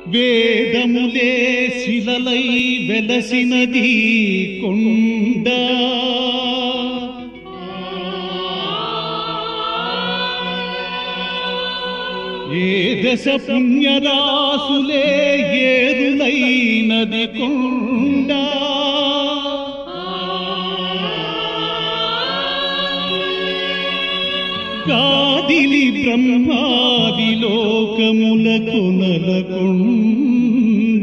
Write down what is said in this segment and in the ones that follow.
వేదములే శిలలై వెలసినది కొండ ఏ దశ పుణ్యరాసులే ఏరులైనది కొండ కాదిలి బ్రహ్మాది లోకములకు నలకొండ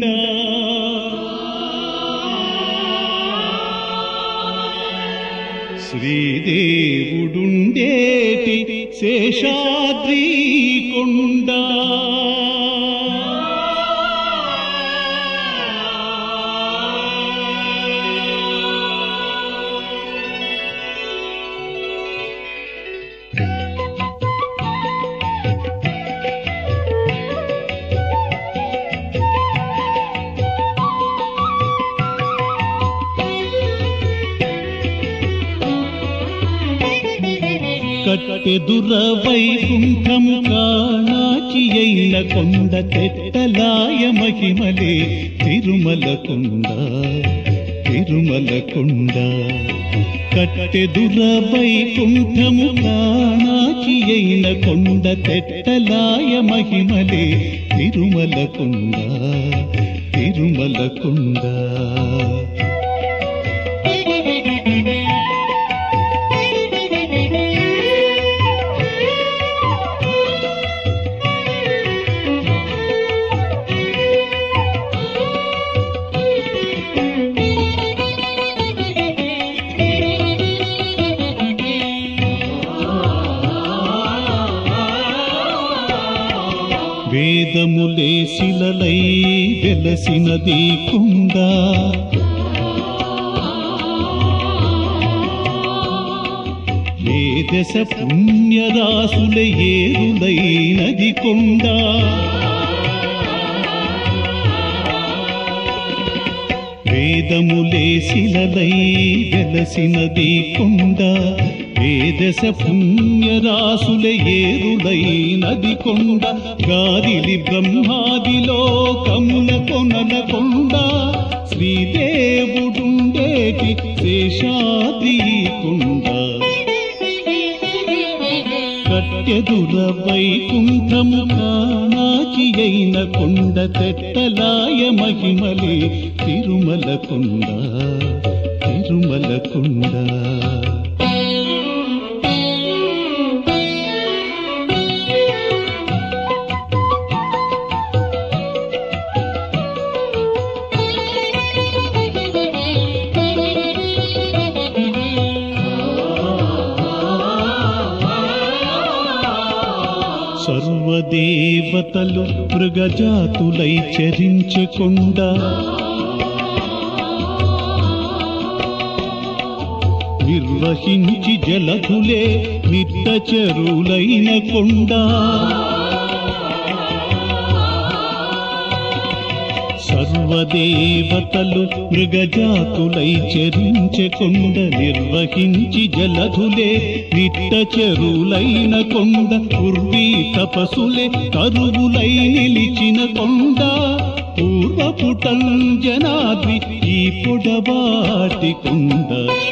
శ్రీదేవుడుండేటి శేషాద్రి కొండ కట్టెదుర వైకుంఠము కాణాచి అయిన కొండ తెట్టలాయ మహిమలే తిరుమల కొండ తిరుమల కొండ కట్టెదుర వైకుంఠము కాణాచి అయిన కొండ తెట్టలాయ మహిమలే తిరుమల కొండ తిరుమల కొండ వేదములే శిలలై వెలసినది కుండ వేదశ పుణ్యరాసుల ఏరులైనది కొండ వేదములే శిలలై వెలసినది కొండ వేదశ పుణ్యరాసుల ఏరులైనది కొండ గాదిలి బ్రహ్మాదిలో కముల కొనల కొండ శ్రీదేవుడుండేటి శేషాద్రి కొండ కట్టెదుర వైకుంఠము కానాచి అయిన కొండ తెట్టలాయ మహిమలే తిరుమల కొండ తిరుమల కొండ సర్వదేవతలు మృగజాతులై చరించకుండా నిర్వహించి జలధులే నిత్య చెరువులైన కొండ సర్వదేవతలు మృగజాతులై చరించకొండ నిర్వహించి జలధులే నిట్ట చెరువులైన కొండ పూర్వీ తపసులే కరువులై నిలిచిన కొండ పూర్వపుటంజనాద్రి ఈ పొడవాటి కొండ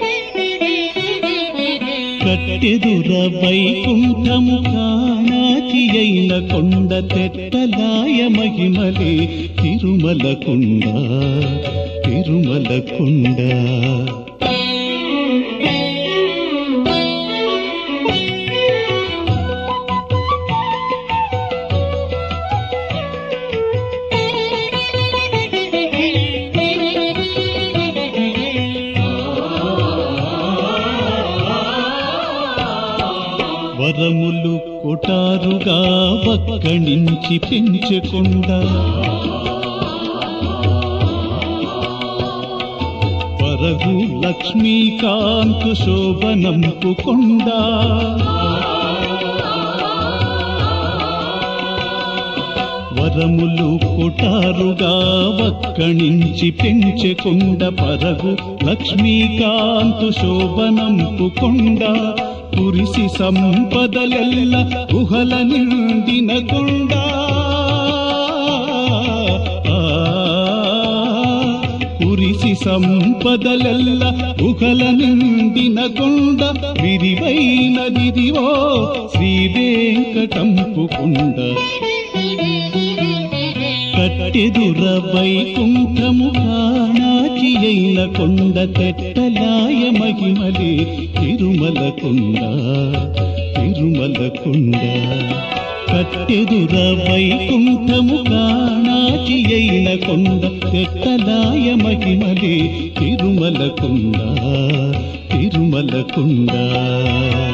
కట్టెదుర వైకుంఠము కానాచి అయిన కొండ తెట్టలాయ మహిమలే తిరుమల కొండ తిరుమల కొండ వరములు కొటారుగా వక్కణించి పెంచకుండా పరగు లక్ష్మీకాంతు శోభనంపు కొండ వరములు కొటారుగా వక్కణించి పెంచకుండా పరగు లక్ష్మీకాంతు శోభనంపు కొండ కురిసి సంపదలెల్ల గుహల నిండిన కొండ సంపదలెల్ల ఉకల నిండిన కొండ విరివైనదిదివో శ్రీ వెంకటంపు కొండ కట్టెదుర వైకుంఠము కానాచి అయిన కొండ తెట్టలాయ మహిమలే తిరుమల కొండ తిరుమల కొండ కట్టెదుర వైకుంఠము కానాచి అయిన కొండ తెట్టలాయ మహిమలే తిరుమల కొండ తిరుమల కొండ